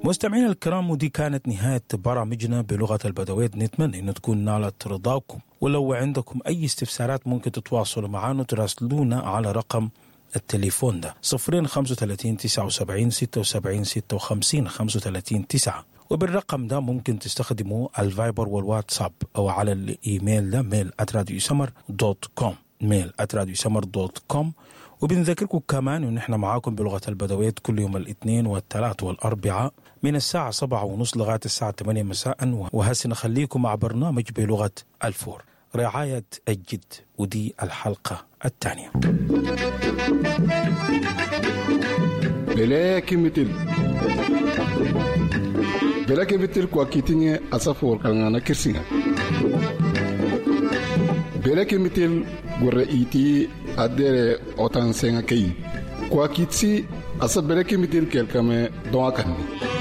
مستمعينا الكرام ودي كانت نهاية برامجنا بلغة البدويت نتمنى أن تكون نالت رضاكم ولو عندكم أي استفسارات ممكن تتواصلوا معنا وتراسلونا على رقم التليفون ده صفرين خمسة وثلاثين تسعة وسبعين ستة وسبعين ستة وخمسين خمسة وثلاثين تسعة وبالرقم ده ممكن تستخدموا الفايبر والواتساب أو على الإيميل ده ميل أتراديو سمر دوت كوم ميل أتراديو سمر دوت كوم وبنذكركم كمان ان احنا معاكم بلغه البدويت كل يوم الاثنين والثلاث والاربعاء من الساعه سبعة ونص لغايه الساعه 8 مساء وهسه نخليكم مع برنامج بلغه الفور رعايه الجد ودي الحلقه الثانيه bele kimitil bele kimitil kwa kitinye asafor kalngana kirsinga bele kimitil gore iti adere otan senga kei kwa kitsi asa bele kimitil kelkame doa kanni